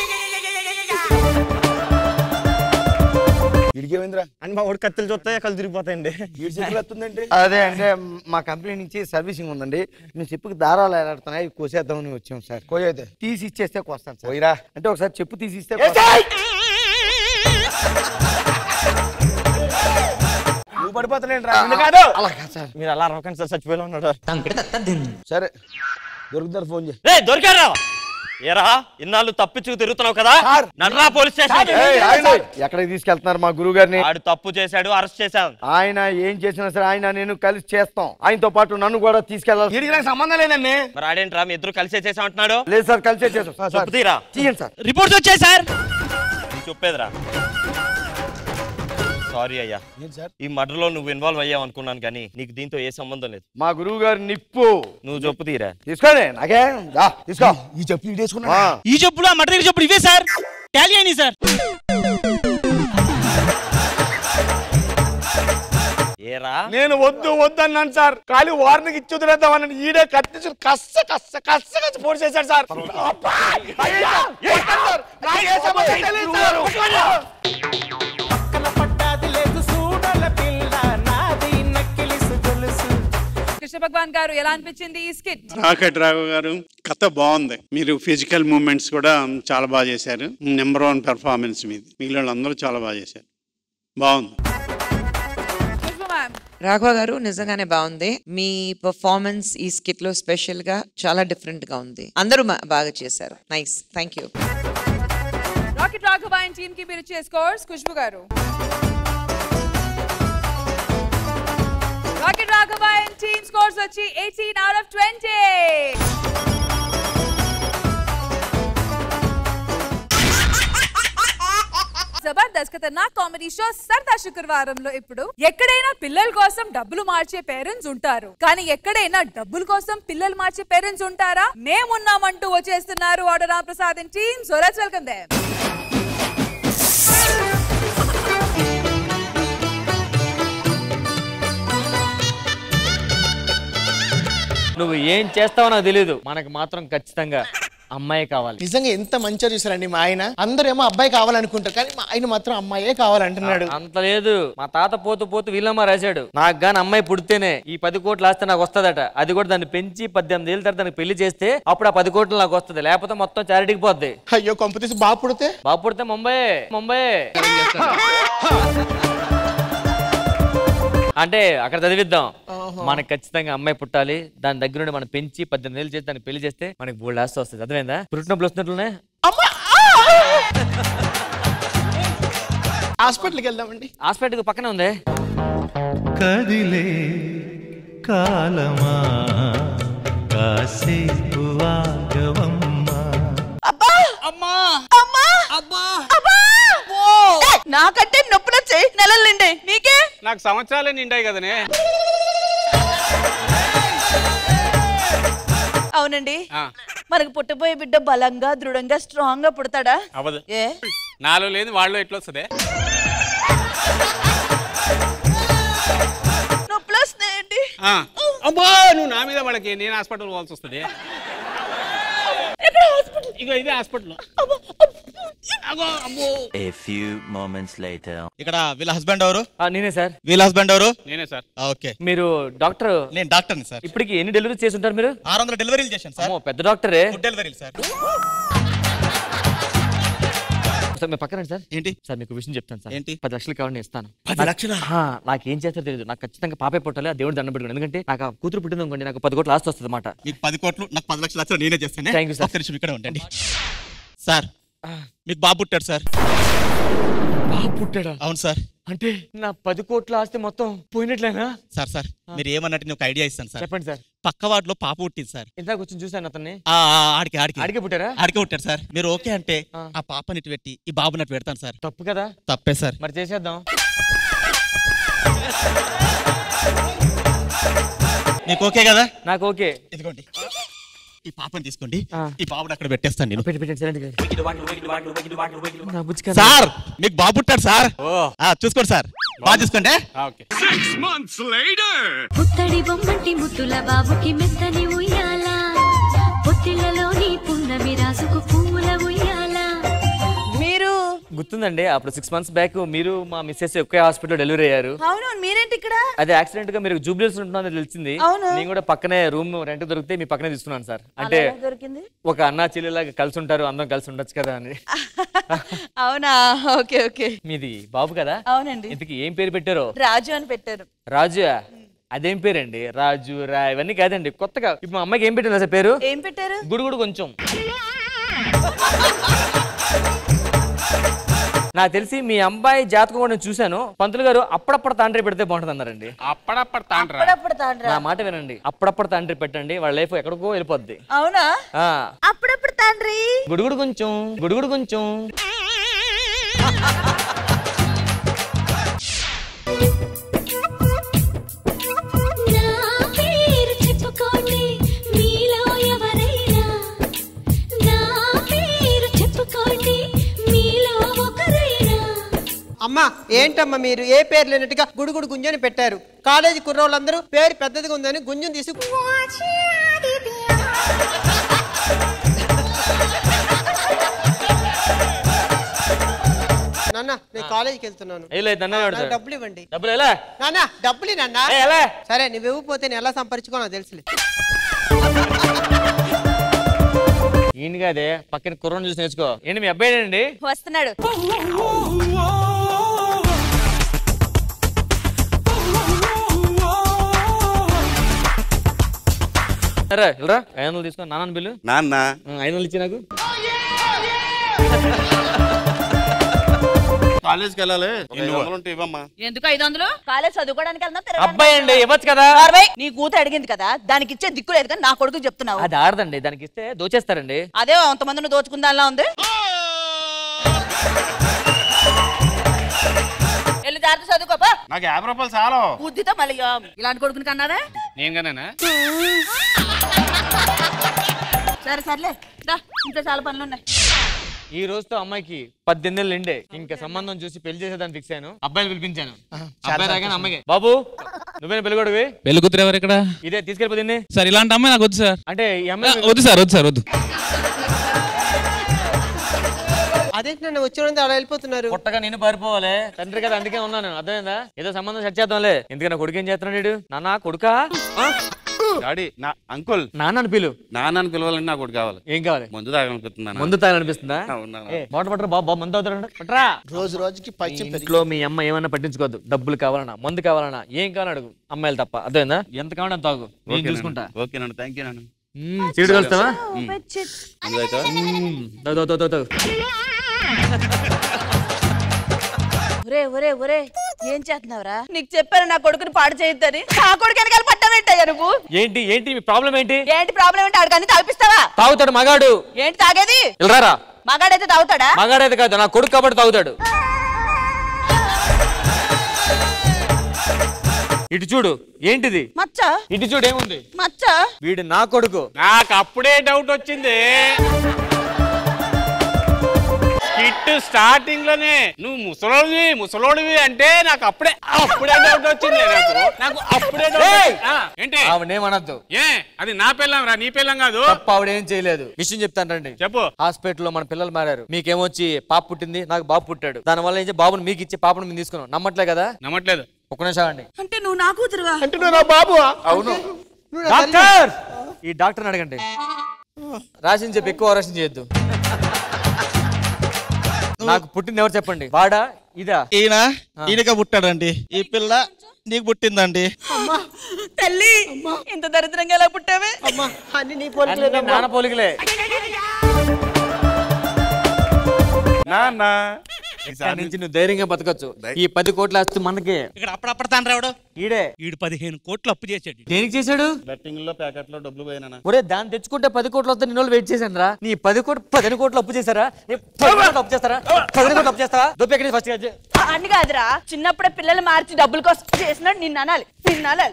ఇడికేమైందిరా అని మా వాడు కత్తులు చూస్తే కళ్ళు తిరిగిపోతాయండి ఈడు చెప్పులు వస్తుందంటే అదే అంటే మా కంపెనీ నుంచి సర్వీసింగ్ ఉందండి మేము చెప్పుకి దారాలు ఎలాడుతున్నాయి కోసేద్దామని వచ్చాం సార్ కోయైతే తీసి ఇచ్చేస్తే కోస్తాను సార్ పోయిరా అంటే ఒకసారి చెప్పు తీసి ఇస్తే ఏసేయ్! నువ్వు పడిపోతున్నాయండి రా కాదు అలా కాదు సార్ మీరు అలా అరవకండి సార్ చచ్చిపోయినా ఉన్నాడు సరే దొరుకుతారు ఫోన్ చేయి రే దొరికారా ఏరా ఇన్నాళ్ళు తప్పించుకు తిరుగుతున్నావు కదా సార్. నడ్రా పోలీస్ స్టేషన్ ఏయ్, ఆగండి. ఎక్కడికి తీసుకెళ్తున్నారు మా గురువు గారిని ఆడు తప్పు చేశాడు అరెస్ట్ చేశాం ఆయన ఏం చేసినా సరే ఆయన నేను కలిసి చేస్తాం ఆయనతో పాటు నన్ను కూడా తీసుకెళ్ళాలి వీడికి నాకు సంబంధం లేదండి మరి ఆడేంట్రా మీ ఇద్దరు కలిసే చేసా అంటున్నాడు లేదు సార్ కలిసే చేస్తాం సార్, చెప్పు తీరా తీయండి సార్ రిపోర్ట్స్ వచ్చాయి సార్ చెప్పేదిరా సారీ అయ్యా సార్ ఈ మర్డర్ లో నువ్వు ఇన్వాల్వ్ అయ్యావు అనుకున్నాను కానీ నీకు దీంతో ఏ సంబంధం లేదు మా గురువు గారు నిప్పు నువ్వు చెప్పు తీరా తీసుకోండి నాకే దా, తీసుకో ఈ చెప్పు ఈడేసుకున్నా ఆ, ఈ చెప్పులు ఆ మటన్ చెప్పులు ఇవే సార్ టాలీ అయినాయి సార్ ఏరా నేను వద్దు వద్దు అన్నాను సార్ ఖాళీ వార్నింగ్ ఇచ్చి వదిలేద్దామని ఈడే కత్తిసి కస్స కస్స కస్స కస్స పొడి చేశాడు సార్ అబ్బా! అయ్యా! కొట్టండి సార్! నాకు ఏ సంబంధం తెలియదు సార్! పక్కన పట్టాది లేదు సూడల పిల్ల నాది నక్కిలిసు గొలుసు కృష్ణ భగవాన్ గారు ఎలా అనిపించింది ఈ స్కిట్ రాకెట్ రాఘవ గారు కథ బాగుంది మీరు ఫిజికల్ మూమెంట్స్ కూడా చాలా బాగా చేశారు నెంబర్ వన్ పెర్ఫార్మెన్స్ మీది మిగిలిన వాళ్ళందరూ చాలా బాగా చేశారు బాగుంది పుష్ప మ్యామ్ రాఘవ గారు నిజంగానే బాగుంది మీ పర్ఫార్మెన్స్ ఈ స్కిట్ లో స్పెషల్ గా చాలా డిఫరెంట్ గా ఉంది అందరూ మా- బాగా చేశారు nice thank you rocket Raghava and team కి మీరు ఇచ్చే scores Khushbu garu rocket Raghava and team scores వచ్చి 18 out of 20 Jabardasth Khatarnak comedy show సరదా శుక్రవారంలో ఇప్పుడు ఎక్కడైనా పిల్లల కోసం డబ్బులు మార్చే పేరెంట్స్ ఉంటారు కానీ ఎక్కడైనా డబ్బుల కోసం పిల్లలు మార్చే పేరెంట్స్ ఉంటారా మేమున్నామంటూ వచ్చేస్తున్నారు order Ram Prasad team so let's welcome them నువ్వు ఏం చేస్తావో నాకు తెలియదు మనకు మాత్రం ఖచ్చితంగా అమ్మాయి కావాలి నిజంగా ఎంత మంచిగా చూసారండి మా ఆయన అందరేమో అబ్బాయి కావాలనుకుంటారు కానీ మా ఆయన మాత్రం అమ్మాయే కావాలంటున్నాడు అంత లేదు మా తాత పోతూ పోతూ వీళ్ళమ్మ రాశాడు నాకు గాని అమ్మాయి పుడితేనే ఈ పది కోట్లు ఆస్తే నాకు వస్తుందట అది కూడా దాన్ని పెంచి పద్దెనిమిది ఏళ్ళ తర్వాత దానికి పెళ్లి చేస్తే అప్పుడు ఆ పది కోట్లు నాకు వస్తుంది లేకపోతే మొత్తం చారిటీకి పోద్ది అయ్యో కొంప తీసి బాగా పుడితే బాబు పుడితే ముంబై ముంబై అంటే అక్కడ చదివిద్దాం మనకు ఖచ్చితంగా అమ్మాయి పుట్టాలి దాని దగ్గర నుండి మనం పెంచి పద్దెనిమిది ఏళ్ళు చేసి దాన్ని పెళ్లి చేస్తే మనకి బోల్డ్ ఆస్తి వస్తుంది అర్థమైందా పుట్టినప్పుడు వస్తున్నట్లునే హాస్పిటల్కి వెళ్దామండి హాస్పిటల్ పక్కనే ఉంది కదిలే కాలమా కాసేపు ఆగవమ్మా నాకంటే నొప్పులు వచ్చాయి నెలలు నిండే నీకే నాకు సంవత్సరాలే నిండాయి కదనే అవునండి మనకు పుట్టబోయే బిడ్డ బలంగా దృఢంగా స్ట్రాంగ్ గా పుడతాడా అవదు ఏ నాలో లేదు వాళ్ళు ఎట్లా వస్తుంది నొప్పులు వస్తున్నాయండి అమ్మా నువ్వు నా మీద పడకి నేను హాస్పిటల్ పోవాల్సి వస్తుంది ఇగో ఇదే hospital A few moments later. ఇక్కడ వీళ్ళ హస్బెండ్ ఎవరు నేనే సార్ వీళ్ళ హస్బెండ్ ఎవరు నేనే సార్ ఓకే మీరు డాక్టర్ నేను డాక్టర్ని సార్ ఇప్పటికి ఎన్ని డెలివరీ చేసి ఉంటారు మీరు ఆరు వందల డెలివరీలు చేశాను సార్ అమ్మో, పెద్ద డాక్టరే ఫుడ్ డెలివరీలు సార్ సార్ మీ పక్కన రండి సార్ ఏంటి సార్ మీకు విషయం చెప్తాను సార్ ఏంటి? పది లక్షలు కావాలని ఇస్తాను పది నాకు- లక్షలా? ఆ, నాకు ఏం చేస్తారో తెలియదు నాకు ఖచ్చితంగా పాపే పుట్టాలి ఆ దేవుడు దండం పెట్టుకోండి ఎందుకంటే నాకు ఆ కూతురు పుట్టింది అనుకోండి నాకు పది కోట్లు ఆస్తి వస్తుంది అన్నమాట మీకు పది కోట్లు నాకు పది లక్షలు లక్షలు నేనే చేస్తాను Thank you, sir. ఒక్క నిమిషం ఇక్కడ ఉండండి సార్ మీకు బాబు పుట్టాడు సార్ బాబు పుట్టాడా అవును సార్ అంటే నా పది కోట్ల ఆస్తి మొత్తం పోయినట్లేనా సార్ సార్ మీరు ఏమన్నట్టు నేను ఒక ఐడియా ఇస్తాను సార్ చెప్పండి సార్ పక్క వార్డులో పాప పుట్టింది సార్ ఇందాక వచ్చి చూసాను అతన్ని ఆ, ఆ, ఆడికి ఆడికి ఆడికే పుట్టారా ఆడికే పుట్టాడు సార్ మీరు ఓకే అంటే ఆ పాపని ఇటు పెట్టి ఈ బాబుని అటు పెడతాను సార్ తప్పు కదా తప్పే సార్ మరి చేసేద్దాం మీకు ఓకే కదా నాకు ఓకే ఇదిగోండి ఈ పాపని తీసుకోండి ఈ బాబుని అక్కడ పెట్టేస్తాను నేను పెట్టి పెట్టండి సరే నా బుజ్జి కన్నా. సార్ మీకు బాబు పుట్టాడు సార్ ఆ, చూసుకోండి సార్ బాగా చూసుకోండి ఓకే పుత్తడి బొమ్మంటి ముద్దుల బాబుకి మెత్తని ఉయ్యాల పొత్తిళ్లలోని పున్నమి రాసుకు పువ్వుల ఉయ్యాల మీరు గుర్తుందండి అప్పుడు సిక్స్ మంత్స్ బ్యాక్ మీరు మా మిస్సెస్ ఒకే హాస్పిటల్ డెలివరీ అయ్యారు అవును మీరేంటి ఇక్కడ అది యాక్సిడెంట్ గా మీరు జూబ్లీస్ ఉంటున్నారని తెలిసింది అవును. నేను కూడా పక్కనే రూమ్ రెంట్ దొరికితే మీ పక్కనే తీసుకున్నాను సార్ అంటే అలా ఎలా దొరికింది ఒక అన్న చెల్లెలాగా కలిసి ఉంటారు అందరం కలిసి ఉండొచ్చు కదా అని అవునా ఓకే ఓకే మీది బాబు కదా అవునండి ఇంతకి ఏం పేరు పెట్టారో రాజు అని పెట్టారు రాజు అదేం పేరండి రాజు రా ఇవన్నీ కాదండి కొత్తగా ఇప్పుడు మా అమ్మాయికి ఏం పెట్టారు సార్ పేరు ఏం పెట్టారు గుడుగుడు కొంచెం నాకు తెలిసి మీ అమ్మాయి జాతకం కూడా నేను చూశాను పంతులు గారు అప్పుడప్పుడు తాండ్రి పెడితే బాగుంటుంది అన్నారండి అప్పుడప్పుడు తాండ్రా అప్పుడప్పుడు తాండ్రా నా మాట వినండి అప్పుడప్పుడు తండ్రి పెట్టండి వాళ్ళ లైఫ్ ఎక్కడికో వెళ్ళిపోద్ది అవునా ఆ అప్పుడప్పుడు తండ్రి గుడుగుడు కొంచెం గుడుగుడు కొంచెం నా పేరు చెప్పుకోండి మీలో ఎవరైనా నా పేరు చెప్పుకోండి మీలో ఒకరైనా అమ్మా ఏంటమ్మా మీరు ఏ పేరు లేనట్టుగా గుడుగుడు గుంజని పెట్టారు కాలేజీ కుర్రోళ్ళందరూ పేరు పెద్దదిగా ఉందని గుంజుని తీసి నాన్న నేను కాలేజీకి వెళ్తున్నాను ఏ లేదు అన్న నాకు డబ్బులు ఇవ్వండి డబ్బులు ఎలా నాన్న డబ్బులు నాన్న ఏ, ఎలా? సరే నువ్వు ఇవ్వకపోతే నేను ఎలా సంపరించుకో నాకు తెలుసులే ఈయన కాదే పక్కన కుర్రను చూసి నేర్చుకో ఏంటి మీ అబ్బాయి అండి వస్తున్నాడు సరే వెళ్ళరా ఐదు వందలు తీసుకో నాన్న బిల్లు నాన్న ఆ, ఐదు వందలు ఇచ్చి నాకు కాలేజ్కి వెళ్ళాలి ఎన్ని వందలు ఉంటే ఇవ్వమ్మా ఎందుకు ఐదు వందలు కాలేజ్ చదువుకోవడానికి వెళ్దాం అబ్బాయి అండి ఇవ్వచ్చు కదా నీ కూతురు అడిగింది కదా దానికి ఇచ్చే దిక్కు లేదు కానీ నా కొడుకు చెప్తున్నావు అది ఆడదండి దానికి ఇస్తే దోచేస్తారండి అదే అంతమందిని దోచుకుందానిలా ఉంది వెళ్ళి జాగ్రత్త చదువుకోపా నాకు యాభై రూపాయలు చాలు బుద్ధితో మళ్ళీ ఇలాంటి కొడుకుని కన్నావే నేను కనేనా సరే సర్లే దా ఇంట్లో చాలా పనులు ఉన్నాయి ఈ రోజుతో అమ్మాయికి పద్దెనిమిది ఏళ్ళు నిండే ఇంకా సంబంధం చూసి పెళ్లి చేసేదాన్ని ఫిక్స్ అయ్యాను అబ్బాయిని పిలిపించాను అబ్బాయి రాగానే అమ్మాయి బాబు నువ్వేనా పెళ్ళిగొడవి పెళ్లి కూతురు ఎవరు ఇక్కడ ఇదే తీసుకెళ్ళిపోతుంది సార్ ఇలాంటి అమ్మాయి నాకు వద్దు సార్ అంటే ఈ అమ్మాయి వద్దు సార్ వద్దు సార్ వద్దు అదేంటి నన్ను వచ్చిన అలా వెళ్ళిపోతున్నారు పుట్టగా నేను పారిపోవాలి తండ్రి కదా అందుకే ఉన్నాను అర్థమైందా ఏదో సంబంధం సెట్ చేద్దాంలే ఎందుకన్నా కొడుకు ఏం చేస్తున్నాడు వీడు? నాన్న కొడుకా డాడీ నా అంకుల్ నాన్న పిలు నాన్నని పిలవాలని నాకు ఒకటి కావాలి ఏం కావాలి ముందు తాగనుకుంటున్నాను ముందు తాగాలనిపిస్తుందా అవునా. ఏ, మోట పట్టరా బాబు బాబు మందు అవుతాడు పట్రా రోజు రోజుకి పచ్చి మీ ఇంట్లో మీ అమ్మ ఏమన్నా పట్టించుకోవద్దు డబ్బులు కావాలన్నా మందు కావాలన్నా ఏం కావాలని అడుగు అమ్మాయిలు తప్ప అర్థమైందా ఎంత కావాలని అంత తాగు నేను ఓకే చూసుకుంటా నాన్న. ఓకే నాన్న థ్యాంక్ యూ నాన్న మ్మ్, సీటు కలుస్తావా మ్మ్. ముందు అవుతావా? మ్మ్, తాగు, తాగు, తాగు, తాగు. ఒరే ఒరే ఒరే ఏం చేస్తున్నావురా నీకు చెప్పాను నా కొడుకుని పాడు చేయొద్దని నా కొడుకు వెనకాల పట్టవేంటయ్యా నువ్వు ఏంటి ఏంటి మీ ప్రాబ్లం ఏంటి ఏంటి ప్రాబ్లం ఏంటి ఆడికని తాగిపిస్తావా తాగుతాడు మగాడు ఏంటి తాగేది వెళ్ళరారా మగాడైతే తాగుతాడా మగాడైతే కాదు నా కొడుకు కాబట్టి తాగుతాడు ఇటు చూడు ఏంటిది మచ్చ ఇటు చూడు ఏముంది మచ్చ వీడు నా కొడుకు నాకు అప్పుడే డౌట్ వచ్చింది కిట్ స్టార్టింగ్ లోనే నువ్వు ముసలోడివి ముసలోడివి అంటే నాకు అప్పుడే అప్పుడే డౌట్ వచ్చింది నాకు నాకు అప్పుడే డౌట్ ఏయ్! వచ్చింది. ఆ, ఏంటి ఆవిడేమనొద్దు ఏ అది నా పిల్లం రా నీ పిల్లం కాదు తప్ప ఆవిడేం చేయలేదు విషయం చెప్తాను రండి చెప్పు హాస్పిటల్లో మన పిల్లలు మారారు మీకేమొచ్చి పాప పుట్టింది నాకు బాబు పుట్టాడు దాని వల్ల ఏం చేయ- బాబుని మీకు ఇచ్చి పాపను మేము తీసుకున్నాం నమ్మట్లే కదా నమ్మట్లేదు ఒక్క నిమిషం అండి అంటే నువ్వు నా కూతురువా అంటే నువ్వు నా బాబు అవును డాక్టర్ ఈ డాక్టర్ని అడగండి రాసింది చెప్పి ఎక్కువ రాసింది చేయొద్దు నాకు పుట్టింది ఎవరు చెప్పండి వాడా ఇదా ఈయన ఈయనగా పుట్టాడండి ఈ పిల్ల నీకు పుట్టిందండి అమ్మా తల్లి ఇంత దరిద్రంగా ఎలా పుట్టావే అమ్మా అన్ని నీ అన్ని నాన్న పోలికలే నాన్న ఇక్కడి నుంచి నువ్వు ధైర్యంగా బతకచ్చు ఈ పది కోట్ల ఆస్తి మనకే ఇక్కడ అప్పుడప్పుడు తాను రావడు ఈడే ఈడు పదిహేను కోట్లు అప్పు చేసాడు దేనికి చేశాడు బెట్టింగ్ లో ప్యాకెట్ లో డబ్బులు పోయినా ఒరే దాన్ని తెచ్చుకుంటే పది కోట్లు వస్తే నిన్న వెయిట్ చేశాను రా నీ పది కోట్లు పదిహేను కోట్లు అప్పు చేశారా నీ పది కోట్లు అప్పు చేస్తారా పదిహేను కోట్లు అప్పు చేస్తారా దొప్పి ఎక్కడి ఫస్ట్ అని కాదురా చిన్నప్పుడే పిల్లలు మార్చి డబ్బుల కోసం చేసినట్టు నిన్ను అనాలి నిన్ను అనాలి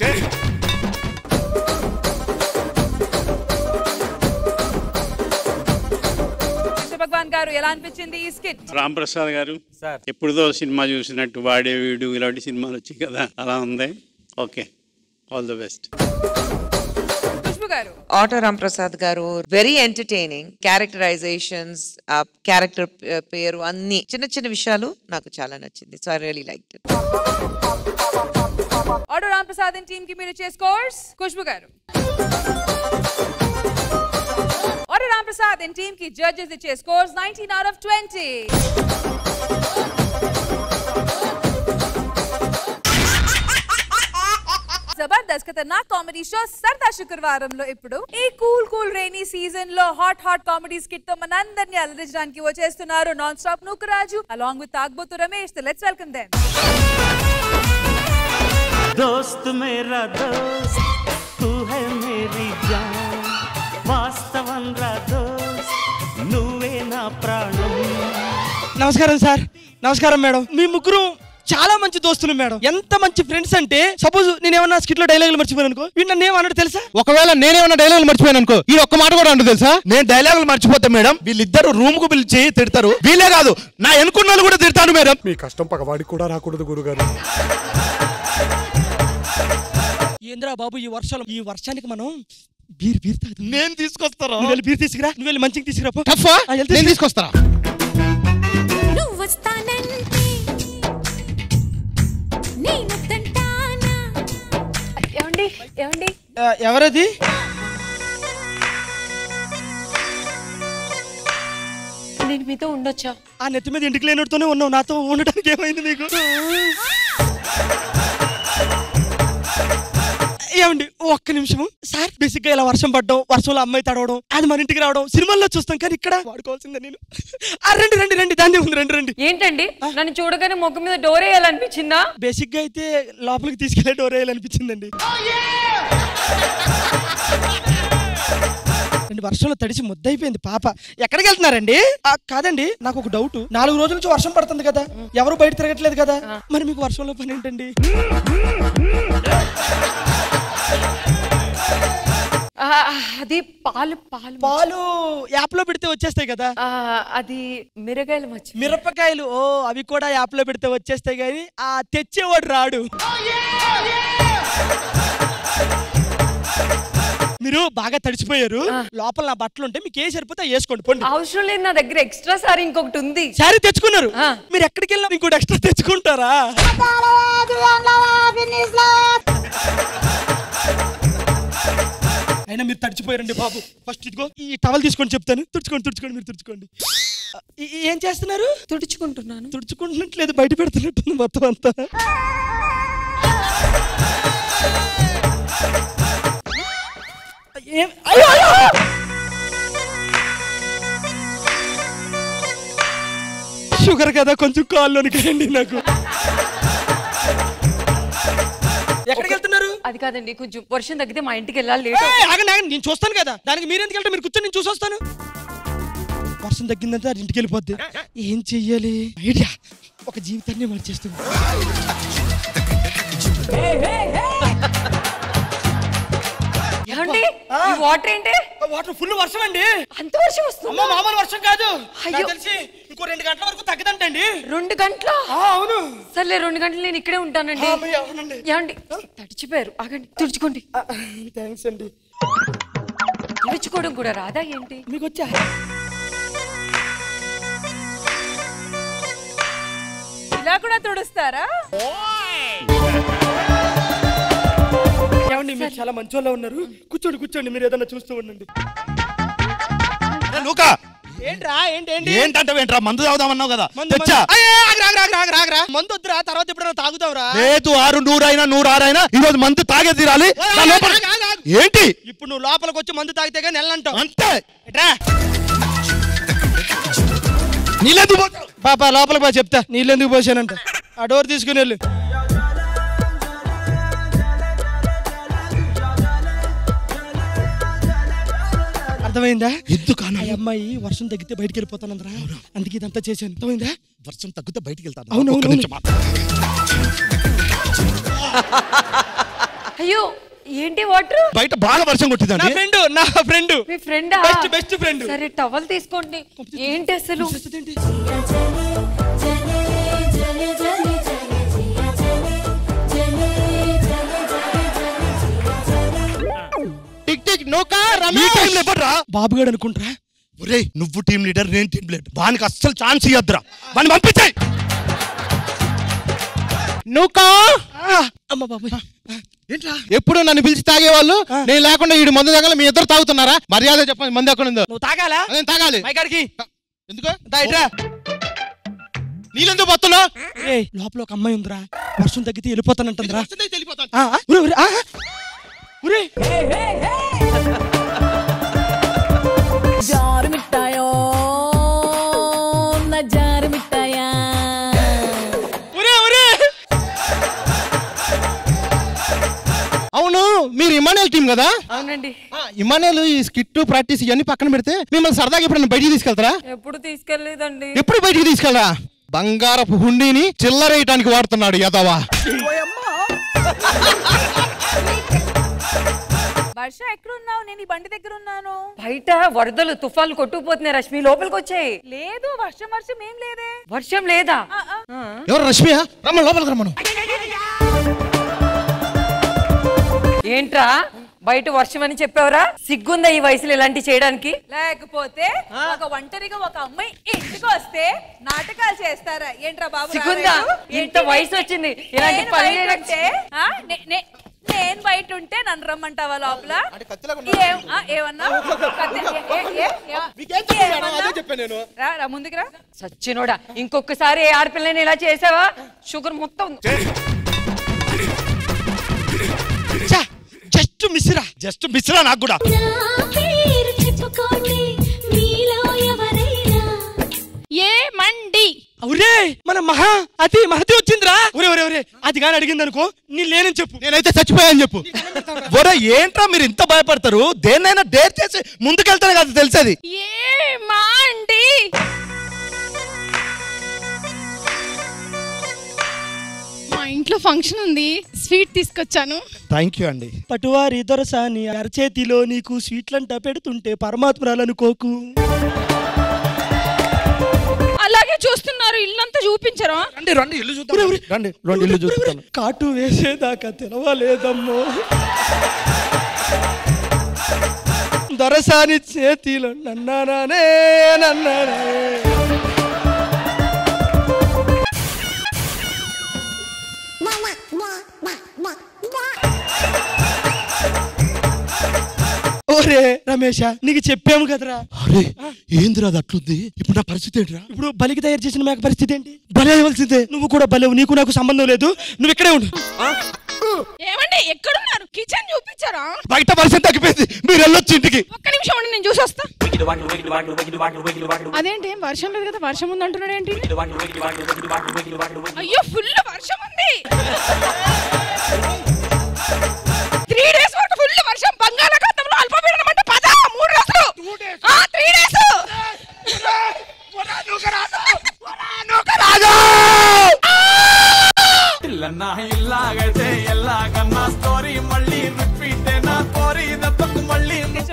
కృష్ణ భగవాన్ గారు ఎలా అనిపించింది ఈ స్కిట్ రామ్ ప్రసాద్ గారు ఎప్పుడుదో సినిమా చూసినట్టు వాడే వీడు ఇలాంటి సినిమాలు వచ్చాయి కదా అలా ఉంది okay all the best Khushbu garu auto Ramprasad garu very entertaining characterisations ఆ క్యారెక్టర్ పేరు అన్ని చిన్న చిన్న విషయాలు నాకు చాలా నచ్చింది so I really like it auto Ram Prasad team కి మీరు ఇచ్చే scores Khushbu garu auto Ram Prasad team కి జడ్జెస్ ఇచ్చే scores 19 out of 20 Jabardasth Khatarnak comedy show సరదా శుక్రవారంలో ఇప్పుడు ఈ కూల్ కూల్ రైనీ సీజన్ లో హాట్ హాట్ కామెడీ స్కిట్ తో మనందరినీ అలరించడానికి వచ్చేస్తున్నారు non stop Nookaraju along with Thagubothu Ramesh let's welcome them दोस्त मेरा दोस्त तू है मेरी जान వాస్తవం రా దోస్త్ నువ్వే నా ప్రాణం నమస్కారం సార్ నమస్కారం మేడం మీ ముగ్గురు చాలా మంచి దోస్తులు మేడం ఎంత మంచి ఫ్రెండ్స్ అంటే సపోజ్ నేను ఏమన్నా స్కిట్ లో డైలాగులు మర్చిపోయాను అనుకో వీడు నన్ను ఏమన్నాడు తెలుసా ఒకవేళ నేనేమన్నా డైలాగులు మర్చిపోయాను అనుకో ఈ ఒక్క మాట కూడా అంటూ తెలుసా నేను డైలాగులు మర్చిపోతే మేడం వీళ్ళిద్దరు రూమ్ కు పిలిచి తిడతారు వీళ్ళే కాదు నా ఎన్నుకున్న వాళ్ళు కూడా తిడతాను మేడం మీ కష్టం పగవాడికి కూడా రాకూడదు గురుగారు ఏంద్రా బాబు ఈ వర్షాలు ఈ వర్షానికి మనం బీర్ బీర్ తాగుతాం నేను తీసుకొస్తారా నువ్వు వెళ్ళి బీర్ తీసుకురా నువ్వు వెళ్ళి మంచిగా తీసుకురా పో. టఫా ఆ, వెళ్ళి నేను తీసుకురా. తీసుకొస్తారా నువ్వు వస్తానంటే నేనొద్దంటానా ఏమండి ఏమండి ఆ, ఎవరది నేను మీతో ఉండొచ్చా ఆ నెత్తి మీద ఇంటికి లేనట్టుతోనే ఉన్నావు నాతో ఉండటానికి ఏమైంది నీకు ఏమండి ఒక్క నిమిషము సార్ బేసిక్ గా ఇలా వర్షం పడ్డం వర్షంలో అమ్మాయి తడవడం అది మన ఇంటికి రావడం సినిమాల్లో చూస్తాం కానీ ఇక్కడ వాడుకోవాల్సిందే నేను ఆ, రండి రండి రండి దాన్ని ఉంది రండి రండి ఏంటండి నన్ను చూడగానే ముఖం మీద డోర్ వేయాలనిపించిందా బేసిక్ గా అయితే లోపలికి తీసుకెళ్లే డోర్ వేయాలనిపించిందండి రెండు వర్షంలో తడిసి ముద్దయిపోయింది పాప ఎక్కడికి వెళ్తున్నారండి ఆ, కాదండి నాకు ఒక డౌట్ నాలుగు రోజుల నుంచి వర్షం పడుతుంది కదా ఎవరు బయట తిరగట్లేదు కదా మరి మీకు వర్షంలో పని ఏంటండి ఆ, అది పాలు పాలు పాలు యాప్ లో పెడితే వచ్చేస్తాయి కదా ఆ, అది మిరగాయలు మర్చి మిరపకాయలు ఓ అవి కూడా యాప్ లో పెడితే వచ్చేస్తాయి కానీ ఆ తెచ్చేవాడు రాడు మీరు బాగా తడిచిపోయారు లోపల నా బట్టలు ఉంటే మీకు ఏ సరిపోతే అవి వేసుకోండి పండి అవసరం లేదు నా దగ్గర ఎక్స్ట్రా సారీ ఇంకొకటి ఉంది శారీ తెచ్చుకున్నారు మీరు ఎక్కడికి వెళ్ళినా ఇంకోటి ఎక్స్ట్రా తెచ్చుకుంటారా అయినా మీరు తడిచిపోయారండి బాబు ఫస్ట్ ఇదిగో ఈ టవల్ తీసుకొని చెప్తాను తుడుచుకోండి తుడుచుకోండి మీరు తుడుచుకోండి ఈ- ఈ- ఏం చేస్తున్నారు తుడుచుకుంటున్నాను తుడుచుకుంటున్నట్లేదు బయట పెడుతున్నట్టుంది మొత్తం అంతా ఏం అయ్యో, అయ్యో! షుగర్ కదా కొంచెం కాల్లోనికి రండి నాకు ఎక్కడికి వెళ్తున్నారు అది కాదండి కొంచెం వర్షం తగ్గితే మా ఇంటికి వెళ్ళాలి లేట్ ఏయ్, ఆగండి ఆగండి నేను చూస్తాను కదా దానికి మీరు ఎందుకు వెళ్తే మీరు కూర్చొని నేను చూసి వస్తాను వర్షం తగ్గిందంటే అది ఇంటికి వెళ్ళిపోద్ది ఏం చెయ్యాలి ఐడియా ఒక జీవితాన్ని మార్చేస్తుంది ఏమండి ఈ వాటర్ ఏంటి వాటర్ ఫుల్ వర్షం అండి అంత వర్షం వస్తుంది అమ్మ మామూలు వర్షం కాదు అయ్యో. నాకు తెలిసి ఇంకో రెండు గంటల వరకు తగ్గదంటండి రెండు గంటల అవును సర్లే రెండు గంటలు నేను ఇక్కడే ఉంటానండి ఆ, అమ్మయ్య, అవునండి. ఏమండి తడిచిపోయారు ఆగండి తుడుచుకోండి థ్యాంక్స్ అండి తుడుచుకోవడం కూడా రాదా ఏంటి మీకు వచ్చా ఇలా కూడా తుడుస్తారా ఏమండి మీరు చాలా మంచోళ్ళ ఉన్నారు కూర్చోండి కూర్చోండి మీరు ఏదైనా చూస్తూ ఉండండి లూకా ఏంట్రా ఏంటి ఏంటి ఏంటంటే ఏంట్రా మందు తాగుదామన్నావు కదా మందు, తెచ్చా మందు. అయ్యే, ఆగు, ఆగు, ఆగు, ఆగు, ఆగు, ఆగు. మందు వద్దురా తర్వాత ఎప్పుడైనా తాగుతావురా లేదు ఆరు నూరైనా నూరారైనా ఈ రోజు మందు తాగే తీరాలి నా లోపల- ఏంటి ఇప్పుడు నువ్వు లోపలికి వచ్చి మందు తాగితే కానీ నెల్లంటావు అంతే ఎట్రా నీళ్ళెందుకు పాప లోపలికి పో చెప్తా నీళ్ళు ఎందుకు పోసానంట ఆ డోర్ తీసుకుని వెళ్ళు అర్థమైందా ఎందుకు ఆ అమ్మాయి వర్షం తగ్గితే బయటికి వెళ్ళిపోతానందరా అందుకే ఇదంతా చేశాను అర్థమైందా వర్షం తగ్గితే బయటికి వెళ్తాను అవును, ఒక్క అవును, నిమిషం ఆగు. అయ్యో ఏంటి వాటర్ బయట బాగా వర్షం నా కొట్టిందండి ఫ్రెండ్ నా ఫ్రెండ్ మీ ఫ్రెండా బెస్ట్ బెస్ట్ ఫ్రెండ్ సరే టవల్ తీసుకోండి ఏంటి అసలు టిక్ టిక్ నోకా ఈ టైంలో ఎప్పుడురా బాబుగాడు అనుకుంటారా ఒరేయ్ నువ్వు టీం లీడర్ నేను టీం లీడర్ వానికి అస్సలు ఛాన్స్ ఇవ్వద్దురా వాడిని పంపించాయి నువ్వుకా అమ్మ బాబాయ్ ఏంట్రా ఎప్పుడు నన్ను పిలిచి తాగేవాళ్ళు నేను లేకుండా వీడి మందు తాగాలి మీ ఇద్దరు తాగుతున్నారా మర్యాద చెప్పండి మందు ఎక్కడ ఉందో నువ్వు తాగాలా నేను తాగాలి మైకాడికి ఎందుకు ఇట్రా నీళ్ళెందుకు పోతున్నావు ఏయ్ లోపల ఒక అమ్మాయి ఉందిరా వర్షం తగ్గితే వెళ్ళిపోతానంటుందిరా ఆ, ఆ, ఉరే, ఉరే, ఆ, ఆ. ఉరే జారు మిఠాయో నా జారు మిఠాయా ఉరే ఉరే అవును మీరు ఇమానుయల్ టీం కదా అవునండి ఇమానుయల్ ఈ స్కిట్ ప్రాక్టీస్ ఇవన్నీ పక్కన పెడితే మిమ్మల్ని సరదాగా ఎప్పుడైనా బయటికి తీసుకెళ్తారా ఎప్పుడు తీసుకెళ్లేదండి ఎప్పుడు బయటికి తీసుకెళ్ళరా బంగారపు హుండీని చిల్లరేయటానికి వాడుతున్నాడు యదవా వర్ష ఎక్కడున్నావు నేను ఈ బండి దగ్గర ఉన్నాను బయట వరదలు తుఫాన్లు కొట్టుకుపోతున్నాయి రష్మి లోపలికి వచ్చాయి లేదు వర్షం వర్షం ఏం లేదే వర్షం లేదా ఆ. ఎవరు రష్మియా రమ్మను లోపలికి రమ్మను ఏంట్రా బయట వర్షం అని చెప్పావురా సిగ్గుందా ఈ వయసులో ఇలాంటి చేయడానికి లేకపోతే ఒక ఒంటరిగా ఒక అమ్మాయి ఇంటికి వస్తే నాటకాలు చేస్తారా ఏంట్రా బాబు సిగ్గుందా రాలేదు? ఇంత ఏంటి? వయసు వచ్చింది ఇలాంటి నేను పని బయట ఉంటే, ఆ, నే- నే- నేను బయట ఉంటే నన్ను రమ్మంటావా లోపల ఏం- ఆ, ఏమన్నా కత్తి- ఏ- ఏ- ఏ- ఏమన్నా? రా రా ముందుకు రా సచ్చినోడా ఇంకొకసారి ఏ ఆడపిల్లని ఇలా చేసావా షుగర్ మొత్తం జస్ట్ మిస్రా జస్ట్ మిస్రా నాకు కూడా పేరు చెప్పుకోండి మీలో ఎవరైనా ఏ మండి ఒరే మన మహా అతి మహతి వచ్చిందిరా ఒరే ఒరే ఒరే అది కానీ అడిగింది అనుకో నీ లేనని చెప్పు నేనైతే చచ్చిపోయాను చెప్పు ఒరే ఏంట్రా మీరు ఇంత భయపడతారు దేన్నైనా డేర్ చేసి ముందుకెళ్తానే కదా తెలిసేది ఏ మండి మా ఇంట్లో ఫంక్షన్ ఉంది స్వీట్ తీసుకొచ్చాను థ్యాంక్ యూ అండి పటువారి దొరసాని అరచేతిలో నీకు స్వీట్లంట పెడుతుంటే పరమాత్మరాలనుకోకు అలాగే చూస్తున్నారు ఇల్లంతా చూపించరా రండి రండి ఇల్లు చూద్దాం రండి రెండు ఇల్లు చూస్తాను కాటు వేసేదాకా తెలవలేదమ్మో దొరసాని చేతిలో నన్నానే నన్నానే ఓరే రమేష నీకు చెప్పాము కదరా అరే ఏందిరా అది అట్లుంది ఇప్పుడు నా పరిస్థితి ఏంటిరా ఇప్పుడు బలికి తయారు చేసిన మేక పరిస్థితి ఏంటి బలి అయ్యవలసిందే నువ్వు కూడా బలేవు నీకు నాకు సంబంధం లేదు నువ్వు ఇక్కడే ఉండు ఏమండి ఎక్కడున్నారు కిచెన్ చూపించారా బయట వర్షం తగ్గిపోయింది మీరు వెళ్ళొచ్చు ఇంటికి ఒక్క నిమిషం ఉండి నేను చూసి వస్తా అదేంటి వర్షం లేదు కదా వర్షం ఉంది అంటున్నాడు ఏంటి అయ్యో ఫుల్ వర్షం ఉంది త్రీ డేస్ వరకు ఫుల్ వర్షం బంగాళాఖాతంలో అల్పపీడనం అంటే పద మూడు రోజులు త్రీ డేస్ ఇల్లన్నా ఇల్లాగైతే ఎల్ల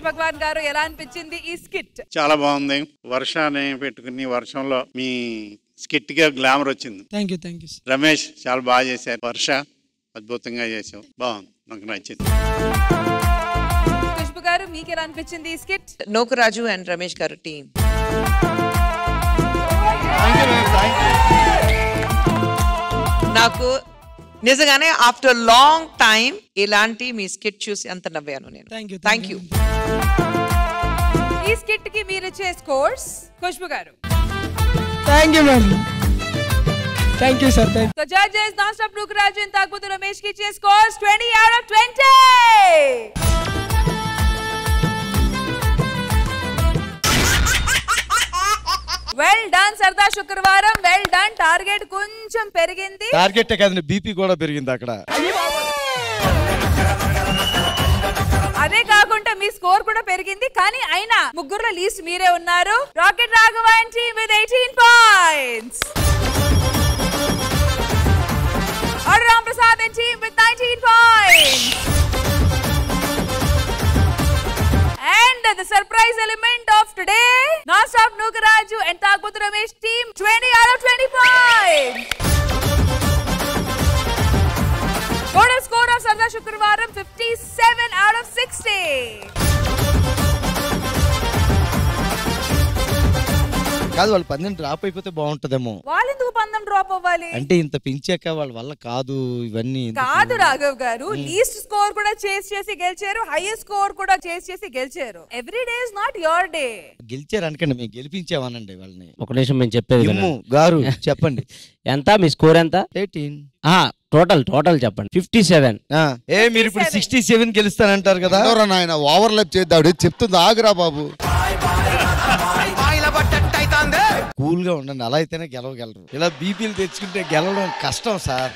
భగవాన్ గారు ఎలా అనిపించింది ఈ స్కిట్ చాలా బాగుంది వర్షాన్ని పెట్టుకుని వర్షంలో మీ స్కిట్ గా గ్లామర్ వచ్చింది thank you thank you Ramesh చాలా బాగా చేశారు వర్ష అద్భుతంగా చేసావు బాగుంది నాకు నచ్చింది ఖుష్బు గారు మీకు ఎలా అనిపించింది ఈ స్కిట్ నోకరాజు అండ్ రమేష్ గారు టీం నాకు నిజంగానే ఆఫ్టర్ లాంగ్ టైం ఇలాంటి మీ స్కిట్ చూసి అంత నవ్వాను నేను థ్యాంక్ యూ ఈ స్కిట్ కి మీరు ఇచ్చే scores Khushbu garu thank you madam thank you sir thank so judges non stop Nookaraju and Thagubothu Ramesh కి ఇచ్చే scores 20 out of 20 well done సరదా శుక్రవారం వెల్ డన్ టార్గెట్ కొంచెం పెరిగింది టార్గెట్ కాదండి బీపీ కూడా పెరిగింది అక్కడ అదే కాకుండా మీ స్కోర్ కూడా పెరిగింది కానీ అయినా ముగ్గురులో లీస్ట్ మీరే ఉన్నారు rocket Raghava and team with 18 points R Ram Prasad and team with 19 points and the surprise element of today non stop Nookaraju and Thagubothu Ramesh team 20 out of 20 points total score of సరదా శుక్రవారం 57 అవుట్ ఆఫ్ 60 కాదు వాళ్ళు పందెం డ్రాప్ అయిపోతే బాగుంటదేమో వాళ్ళెందుకు పందెం డ్రాప్ అవ్వాలి అంటే ఇంత పెంచాక వాళ్ళ వల్ల కాదు ఇవన్నీ ఎందుకు? కాదు రాఘవ్ గారు Hmm. లీస్ట్ స్కోర్ కూడా చేసి చేసి గెలిచారు హైయెస్ట్ స్కోర్ కూడా చేసి చేసి గెలిచారు every day is not your day గెలిచారు అనకండి మేము గెలిపించామనండి వాళ్ళని ఒక నిమిషం మేము చెప్పేది ఇమ్ము, వినండి. గారు చెప్పండి ఎంత మీ స్కోర్ ఎంత ఎయిటీన్ టోటల్ టోటల్ చెప్పండి ఫిఫ్టీ సెవెన్ ఏ మీరు ఇప్పుడు సిక్స్టీ సెవెన్ గెలుస్తానంటారు కదా నాయన ఓవర్ ల్యాప్ చేద్దాడు చెప్తుంది ఆగురా బాబు కూల్ గా ఉండండి అలా అయితేనే గెలవగలరు ఇలా బీపీలు తెచ్చుకుంటే గెలవడం కష్టం సార్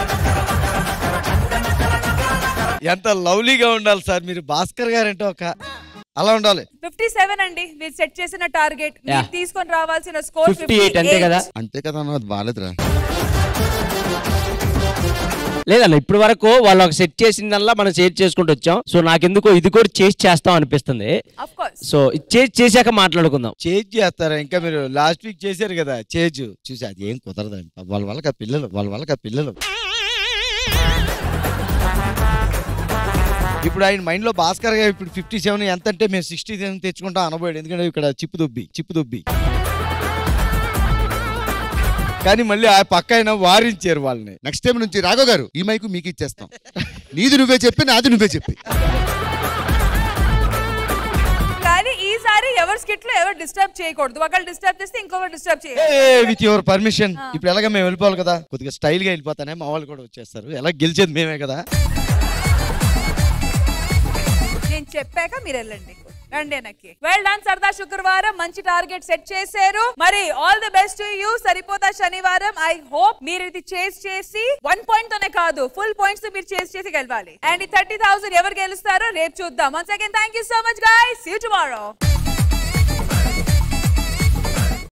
ఎంత లవ్లీగా ఉండాలి సార్ మీరు భాస్కర్ గారు అంటే ఒక అలా ఉండాలి ఫిఫ్టీ సెవెన్ అండి మీరు సెట్ చేసిన టార్గెట్ మీరు Yeah. తీసుకొని రావాల్సిన స్కోర్ అంతే కదా అంతే కదా అన్న అది బాగాలేదురా లేదన్న ఇప్పటి వరకు వాళ్ళు ఒక సెట్ చేసిందల్లా మనం షేర్ చేసుకుంటూ వచ్చాం సో నాకెందుకో ఇది కూడా చేసి చేస్తాం అనిపిస్తుంది సో ఇది చేసి చేశాక మాట్లాడుకుందాం చేజ్ చేస్తారా ఇంకా మీరు లాస్ట్ వీక్ చేశారు కదా చేజ్ చూసి అది ఏం కుదరదండి వాళ్ళ వాళ్ళకి ఆ పిల్లలు వాళ్ళ వాళ్ళకి ఆ పిల్లలు ఇప్పుడు ఆయన మైండ్ లో భాస్కర్ గారు ఇప్పుడు ఫిఫ్టీ సెవెన్ ఎంత అంటే మేము సిక్స్టీ సెవెన్ తెచ్చుకుంటాం అనబోయాడు ఎందుకంటే ఇక్కడ చిప్పు దుబ్బి చిప్పు దుబ్బి కానీ మళ్ళీ ఆ పక్క అయినా వారించారు వాళ్ళని నెక్స్ట్ టైం నుంచి రాఘవ్ గారు ఈ మైకు మీకు ఇచ్చేస్తాం నీది నువ్వే చెప్పి నాది నువ్వే చెప్పి కానీ ఈసారి ఎవరి స్కిట్ లో ఎవరు డిస్టర్బ్ చేయకూడదు ఒకళ్ళు డిస్టర్బ్ చేస్తే ఇంకొకరు డిస్టర్బ్ చేయాలి విత్ యువర్ పర్మిషన్ ఇప్పుడు ఎలాగ మేము వెళ్ళిపోవాలి కదా కొద్దిగా స్టైల్ గా వెళ్ళిపోతానే మా వాళ్ళు కూడా వచ్చేస్తారు ఎలా గెలిచేది మేమే కదా నేను చెప్పాక మీరు వెళ్ళండి రండి వెనక్కి వెల్ డన్ సరదా శుక్రవారం మంచి టార్గెట్ సెట్ చేశారు మరి ఆల్ ది బెస్ట్ యూ సరిపోతా శనివారం ఐ హోప్ మీరు ఇది చేసి చేసి వన్ పాయింట్ తోనే కాదు ఫుల్ పాయింట్స్ మీరు చేసి చేసి గెలవాలి అండ్ ఈ థర్టీ థౌసండ్ ఎవరు గెలుస్తారో రేపు చూద్దాం once again thank you so much guys see tomorrow